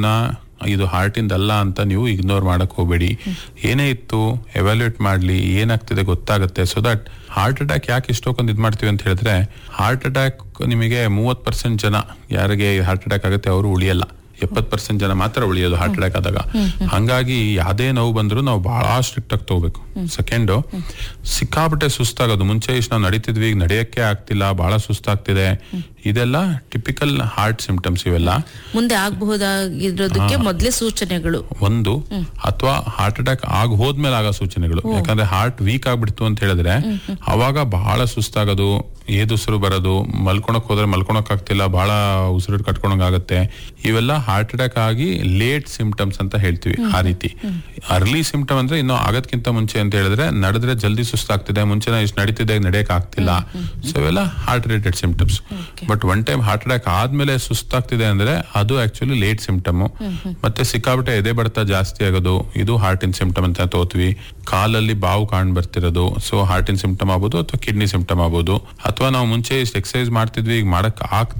ನ ಇದು ಹಾರ್ಟಿಂದಲ್ಲ ಅಂತ ನೀವು ಇಗ್ನೋರ್ ಮಾಡಕ್ ಹೋಗ್ಬೇಡಿ ಏನೇ ಇತ್ತು ಎವ್ಯಾಲ್ಯೂಯೇಟ್ ಮಾಡ್ಲಿ ಏನಾಗ್ತಿದೆ ಗೊತ್ತಾಗುತ್ತೆ ಸೊ ದಟ್ ಹಾರ್ಟ್ ಅಟ್ಯಾಕ್ ಯಾಕೆ ಇಷ್ಟೊಂದು ಇದು ಮಾಡ್ತೀವಿ ಅಂತ ಹೇಳಿದ್ರೆ ಹಾರ್ಟ್ ಅಟ್ಯಾಕ್ ನಿಮಗೆ ಮೂವತ್ ಪರ್ಸೆಂಟ್ ಜನ ಯಾರಿಗೆ ಹಾರ್ಟ್ ಅಟ್ಯಾಕ್ ಆಗುತ್ತೆ ಅವರು ಉಳಿಯಲ್ಲ ಎಪ್ಪತ್ ಪರ್ಸೆಂಟ್ ಜನ ಮಾತ್ರ ಉಳಿಯೋದು ಹಾರ್ಟ್ ಅಟ್ಯಾಕ್ ಆದಾಗ ಹಂಗಾಗಿ ಯಾವ್ದೇ ನೋವು ಬಂದ್ರು ನಾವು ಬಹಳ ಸ್ಟ್ರಿಕ್ಟ್ ಆಗಿ ತಗೋಬೇಕು ಸೆಕೆಂಡು ಸಿಕ್ಕಾಪಟ್ಟೆ ಸುಸ್ತಾಗೋದು ಮುಂಚೆ ಇಷ್ಟು ನಾವು ನಡೀತಿದ್ವಿ ಈಗ ನಡೆಯಕ್ಕೆ ಆಗ್ತಿಲ್ಲ ಬಹಳ ಸುಸ್ತಾಗ್ತಿದೆ ಇದೆಲ್ಲ ಟಿಪಿಕಲ್ ಹಾರ್ಟ್ ಸಿಂಪ್ಟಮ್ಸ್ ಇವೆಲ್ಲ ಮುಂದೆ ಆಗಬಹುದಾಗಿರೋದಕ್ಕೆ ಮೊದಲೇ ಸೂಚನೆಗಳು ಒಂದು ಅಥವಾ ಹಾರ್ಟ್ ಅಟ್ಯಾಕ್ ಆಗ ಹೋದ್ಮೇಲೆ ಆಗೋ ಸೂಚನೆಗಳು ಯಾಕಂದ್ರೆ ಹಾರ್ಟ್ ವೀಕ್ ಆಗ್ಬಿಡ್ತು ಅಂತ ಹೇಳಿದ್ರೆ ಅವಾಗ ಬಹಳ ಸುಸ್ತಾಗೋದು ಏದುಸಿರು ಬರೋದು ಮಲ್ಕೊಳಕ್ ಹೋದ್ರೆ ಮಲ್ಕೊಳಕ್ ಆಗ್ತಿಲ್ಲ ಬಹಳ ಉಸಿರು ಕಟ್ಕೊಳಂಗ್ ಆಗುತ್ತೆ ಇವೆಲ್ಲ ಹಾರ್ಟ್ ಅಟ್ಯಾಕ್ ಆಗಿ ಲೇಟ್ ಸಿಂಪ್ಟಮ್ಸ್ ಅಂತ ಹೇಳ್ತೀವಿ ಆ ರೀತಿ ಅರ್ಲಿ ಸಿಂಪ್ಟಮ್ ಅಂದ್ರೆ ಇನ್ನು ಆಗದ್ಕಿಂತ ಮುಂಚೆ ಅಂತ ಹೇಳಿದ್ರೆ ನಡೆದ್ರೆ ಜಲ್ದಿ ಸುಸ್ತಾಗ್ತಿದೆ ಮುಂಚೆ ನಾವು ಇಷ್ಟು ನಡೀತಿದ್ದೆ ನಡೆಯಕ್ ಆಗ್ತಿಲ್ಲ ಸೊ ಇವೆಲ್ಲ heart related symptoms but one time heart attack ಆದ್ಮೇಲೆ ಸುಸ್ತಾಗ್ತಿದೆ ಅಂದ್ರೆ ಅದು ಆಕ್ಚುಲಿ ಲೇಟ್ ಸಿಂಪ್ಟಮ್ ಮತ್ತೆ ಸಿಕ್ಕಾಬಿಟ್ಟೆ ಎದೆ ಬಡ್ತ ಜಾಸ್ತಿ ಆಗೋದು ಇದು ಹಾರ್ಟ್ ಇನ್ ಸಿಂಪ್ಟಮ್ ಅಂತ ತೋತ್ವಿ ಕಾಲಲ್ಲಿ ಬಾವು ಕಾಣ್ ಬರ್ತಿರೋದು ಸೊ ಹಾರ್ಟ್ ಇನ್ ಸಿಂಪ್ಟಮ್ ಆಗ್ಬೋದು ಅಥವಾ ಕಿಡ್ನಿ ಸಿಂಪ್ಟಮ್ ಆಗ್ಬೋದು ಅಥವಾ ನಾವು ಮುಂಚೆ ಇಷ್ಟು ಎಕ್ಸರ್ಸೈಸ್ ಮಾಡ್ತಿದ್ವಿ ಈಗ ಮಾಡಕ್ ಆಗ್ತಾ